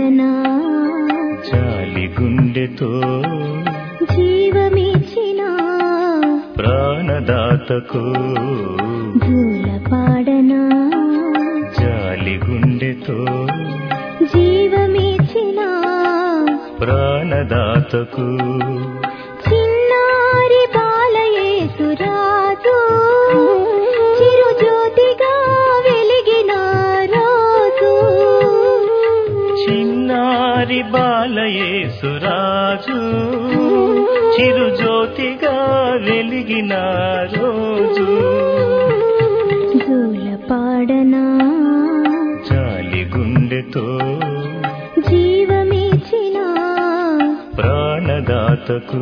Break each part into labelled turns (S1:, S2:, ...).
S1: పాడనా
S2: చాలి గుండెతో
S1: జీవమిచ్చిన
S2: ప్రాణదాతకు
S1: జూల పాడనా
S2: చాలి గుండెతో
S1: జీవమిచ్చిన
S2: ప్రాణదాతకు
S1: చిన్నారి బాలయేసురాజు చిరుజ్యోతిగా వెలిగిన రోజు
S2: చిన్నారి బాలయేసురాజు చిరుజ్యోతిగా వెలిగిన రోజు
S1: జూల పాడనా
S2: చాలి గుండెతో
S1: జీవమిచ్చిన
S2: ప్రాణదాతకు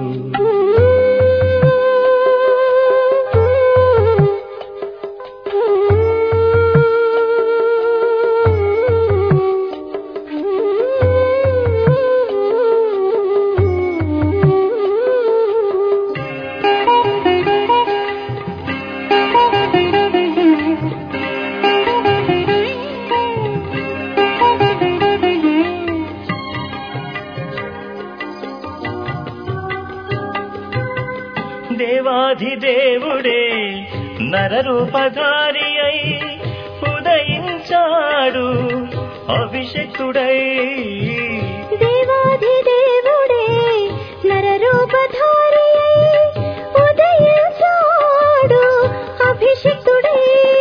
S2: దేవాధిదేవుడే నరరూపధారి అయి ఉదయించాడు అభిషక్తుడై
S1: దేవాధిదేవుడే నరరూపధారి అయి ఉదయించాడు అభిషిక్తుడై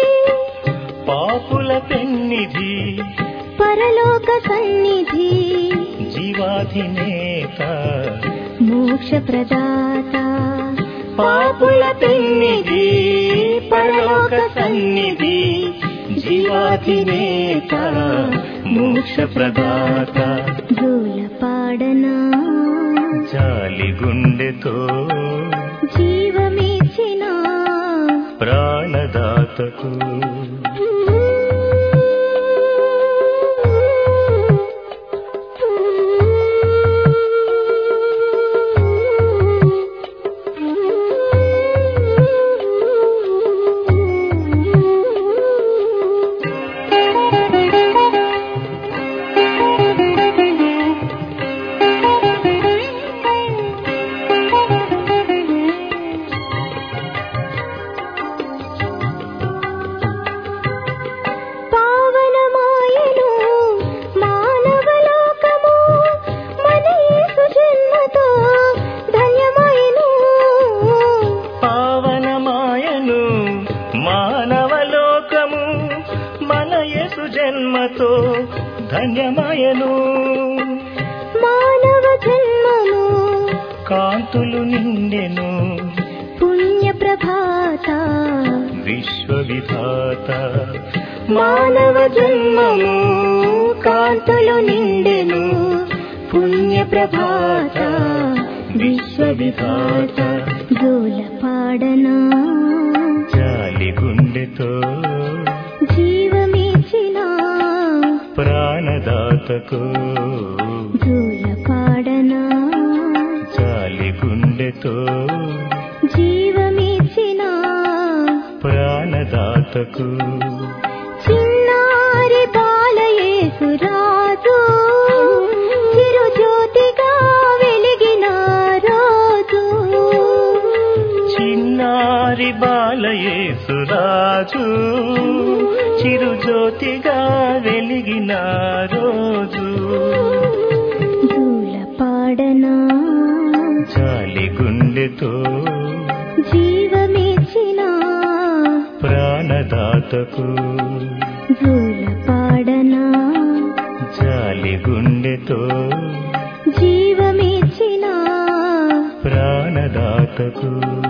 S2: పాపుల పెన్నిధి
S1: పరలోక సన్నిధి
S2: జీవాధినేత
S1: మోక్ష ప్రదాత
S2: పాపుల పెన్నిధి పరలోక సన్నిధి జీవాధినేత మోక్ష ప్రదాత
S1: జూల పాడనా
S2: చాలి గుండెతో
S1: జీవమిచ్చిన
S2: ప్రాణదాతకు
S1: పావనమాయను మానవలోకము మన యేసు జన్మతో ధన్యమాయను
S2: పావనమాయను మానవలోకము మన యేసు జన్మతో ధన్యమాయను
S1: మానవ జన్మము
S2: కాంతులు నిండెను
S1: పుణ్య ప్రభాత
S2: విశ్వవిధాత
S1: మానవ జన్మము కాంతులు నిండెను పుణ్య ప్రభాత విశ్వవిధాత జూల పాడనా
S2: చాలి గుండెతో
S1: జీవమిచ్చిన
S2: ప్రాణదాతకు
S1: జూల పాడనా
S2: చాలి గుండెతో
S1: జీవమిచ్చిన
S2: ప్రాణదాతకు
S1: చిన్నారి బాలయేసురాజు చిరుజ్యోతిగా వెలిగిన రోజు
S2: చిన్నారి బాలయేసురాజు చిరుజ్యోతిగా వెలిగిన రోజు
S1: జూల పాడనా
S2: చాలి గుండెతో
S1: జీవమిచ్చిన
S2: ప్రాణదాతకు
S1: జూల పాడనా
S2: చాలి గుండెతో
S1: జీవమిచ్చిన
S2: ప్రాణదాతకు